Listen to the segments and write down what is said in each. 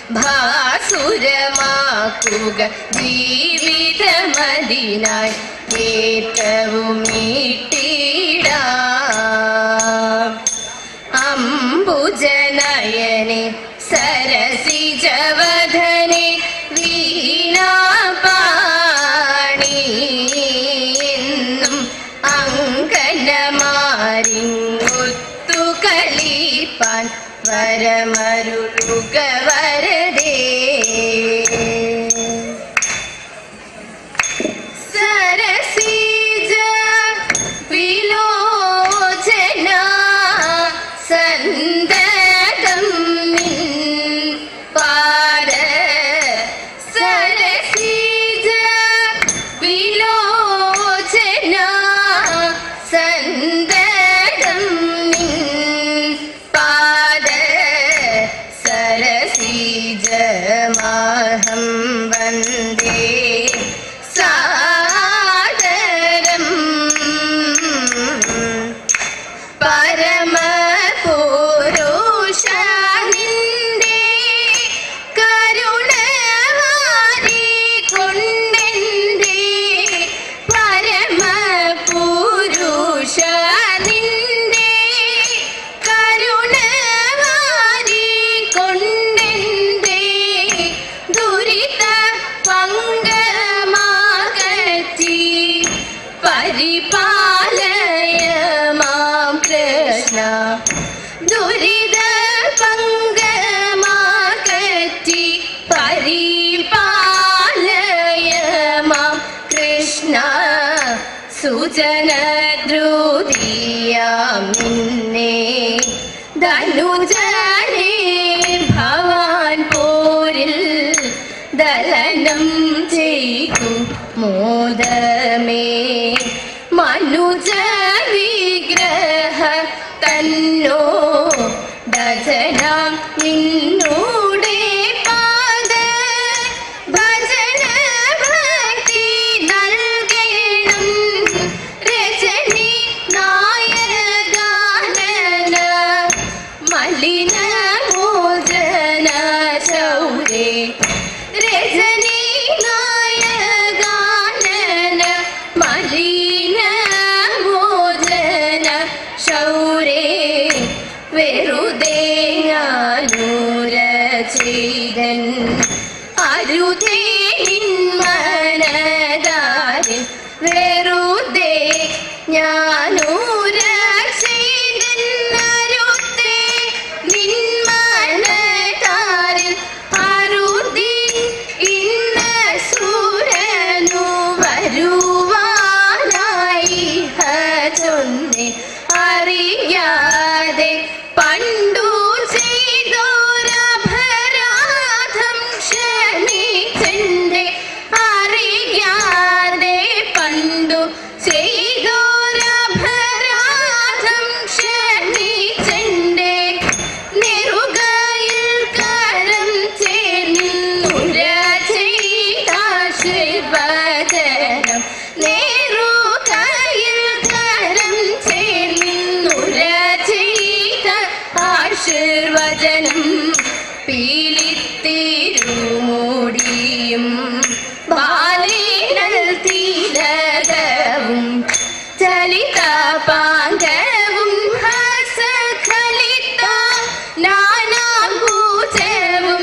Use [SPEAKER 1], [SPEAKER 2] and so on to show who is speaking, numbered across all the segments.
[SPEAKER 1] ഭാസുരമാക്കുക ജീവിതമതിനായി ഏറ്റവും ഈട്ടിടാം അംബുജനയനെ സരസിജവധനെ വീണാപാണി എന്നും അങ്കനമാരിങ്ങൊത്തു കളിപ്പാൻ വരമരുളുക വരദേ സരസീജ വിലോചന സന്തതം നിൻ പാദ സരസീജ വിലോചന സന്തതം നിൻ പാദ സരസീജമാഹം വന്ദേ സാദരം പരമപുരുഷ നിന്റെ കരുണവാരി കൊണ്ടെന്റെ പരമപുരുഷ നിന്റെ കരുണവാരി കൊണ്ടെന്റെ ദുരിത പങ്കമാകറ്റി പരിപാലയ മാം കൃഷ്ണ ദുരിത പങ്കമാകറ്റി പരിപാലയ മാം കൃഷ്ണ സുജന ദ്രുതിയാം നിന്നെ ധനുജനെ ഭവാൻ പോരിൽ ദലനം ചെയ്തു മോദമേ മനുജ വിഗ്രഹ തന്നോ ദജനം നിന്നൂടെ പാദ ഭജന ഭക്തി നൽകണം രജനി നായകാനന മലിന മോചന ശൗരേ രജനി നായകാനന മലിന മോചന ശൗരേ വെറുതെ ഞാനൂര ചെയ്തൻ അരുതേ മനതാരിൽ വെറുതെ ഞാനൂര ചെയ്തൻ അരുതേ നിന്മനതാരിൽ അരുതി ഇന്ന സൂരനു വരുവാനായി ഹജൊന്നെ അറിയാതെ പണ്ടു ചെയ്തോരപരാധം ക്ഷമിച്ചെന്റെ അറിയാതെ പണ്ടു ചെയ്തോരപരാധം ക്ഷമിച്ചെന്റെ നെറുകയിൽ കരം ചേർന്നുര ചെയ്ത ശിവചരം നേറുകയിൽ കരം ചേർന്നുര ചെയ്ത ആശീർവചനം പീലിത്തിരുമൂടിയും ബാലേനൽ തിലകവും ചലിത പാങ്കവും ഹസഖലിത നാനാഭൂജവും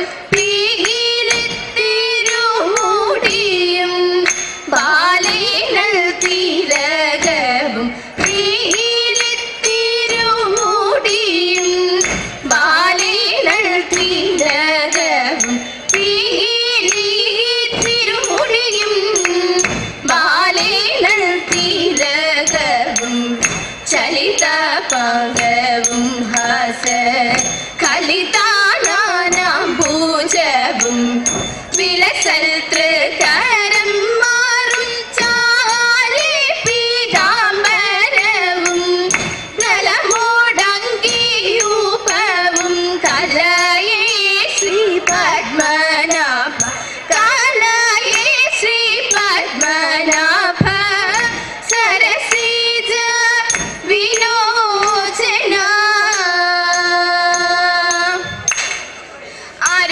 [SPEAKER 1] പീലിത്തിരുമൂടിയും ബാലേനൽ തിലകവും പീലിത്തിരുമൂടിയും ബാലേനൽ തിലകവും പീലിത്തിരുമുടിയും ബാലേനൽ തിലകവും ചലിത പാകവും ഹസ കലിതാനാം ഭൂജവും വിലസൽ തൃകരം മാറും ചാരി പീതാംബരവും നലമോടങ്കിയൂപവും കലയേ ശ്രീ പത്മനാഭ കലയേ ശ്രീ പത്മനാഭ സരസീജ വിനോചന ആരും കുതി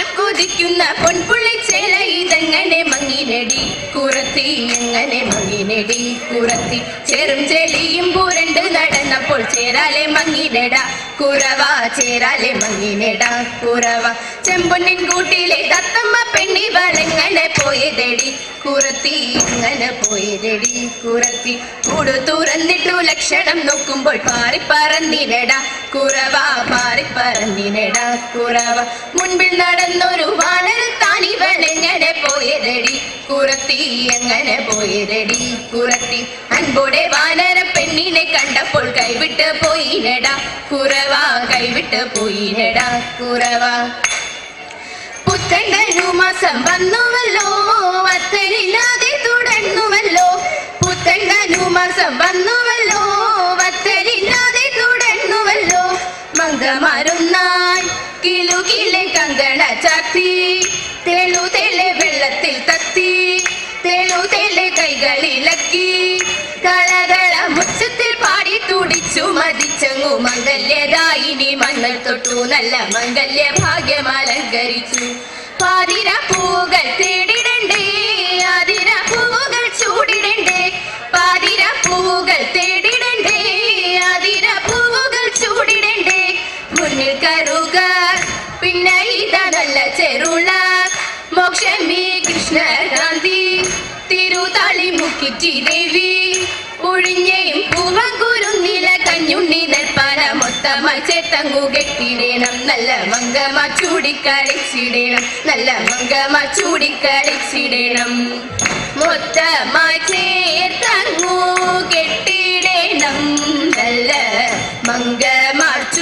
[SPEAKER 1] കളിക്കുന്ന പൊൻപുള്ളിച്ചേല ഇതെങ്ങനെ മങ്ങിനെടി കുറത്തി എങ്ങനെ മങ്ങിനെടി കുറത്തി ചെറും ചെളിയും പുരണ്ട് നടന്നപ്പോൾ ചേരാലെ മങ്ങിനെട കുറവ ചേരാലെ മങ്ങിനെട കുറവ ചെമ്പൊന്നിൻ കൂട്ടിലെ തത്തമ്മ പെണ്ണി വളങ്ങനെ പോയതെടി കുറത്തി ഇങ്ങനെ പോയതെടി കുറത്തി കൂടു തുറന്നിട്ടു ലക്ഷണം നോക്കുമ്പോൾ പാറി പറന്നിനട കുറവ പാറി പറന്നിനട കുറവ മുൻപിൽ നടന്നൊരു വാണൽ താനിവനെങ്ങനെ പോയതെടി കുറത്തി എങ്ങനെ പോയതെടി കുറത്തി അൻപോടെ വാനര പെണ്ണിനെ കണ്ടപ്പോൾ കൈവിട്ട് പോയിനട കുറവ കൈവിട്ട് പോയിനട കുറവ പുത്തണ്ടനു മാസം വന്നുവല്ലോ വത്തലില്ലാതെ തുടർന്നുവല്ലോ പുത്തണ്ടനു മാസം വന്നുവല്ലോ വത്തലില്ലാതെ തുടർന്നുവല്ലോ മങ്കമാരുന്നാൾ കിലുകിലെ കങ്കണ ചാത്തി തെളുതെലെ വെള്ളത്തിൽ തത്തി തെളുതെലെ കൈകളിലക്കി കളകള മുച്ചത്തിൽ പാടി തുടിച്ചു മതിച്ചങ്ങു മംഗല്യദായിനി മങ്ങൾ തൊട്ടു നല്ല മംഗല്യ ഭാഗ്യം അലങ്കരിച്ചു പാതിര പൂവുകൾ തേടിടണ്ടേ ആതിര പൂവുകൾ ചൂടിടണ്ടേ പാതിര പൂവുകൾ തേടിടണ്ടേ ആതിര പൂവുകൾ ചൂടിടണ്ടേ മുന്നിൽ കരുക പിന്നെ ഇതാ നല്ല ചെറുള മോക്ഷമീ കൃഷ്ണകാന്തി തിരുതാളി മുക്കിറ്റി ദേവി ഒഴിഞ്ഞയും പൂവങ്കുരുന്നില കഞ്ഞുണ്ണി നെൽപ്പാന മൊത്തമായി ചേത്തങ്ങു കെട്ടിടേണം നല്ല മങ്കമ ചൂടിക്കളിച്ചിടേണം നല്ല മങ്കമ ചൂടിക്കളിച്ചിടേണം മൊത്തമായി ചേത്തങ്ങു കെട്ടിടേണം നല്ല മങ്കമ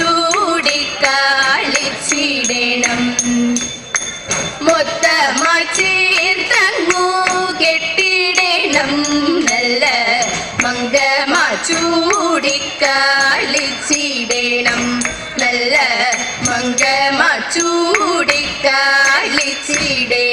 [SPEAKER 1] ചൂടിക്കളിച്ചിടേണം മൊത്തമായി ചേർത്തങ്ങു കെട്ടിടണം നല്ല മങ്കമ ചൂടിക്കളിച്ചിടണം നല്ല മങ്കമ ചൂടിക്കളിച്ചിടണം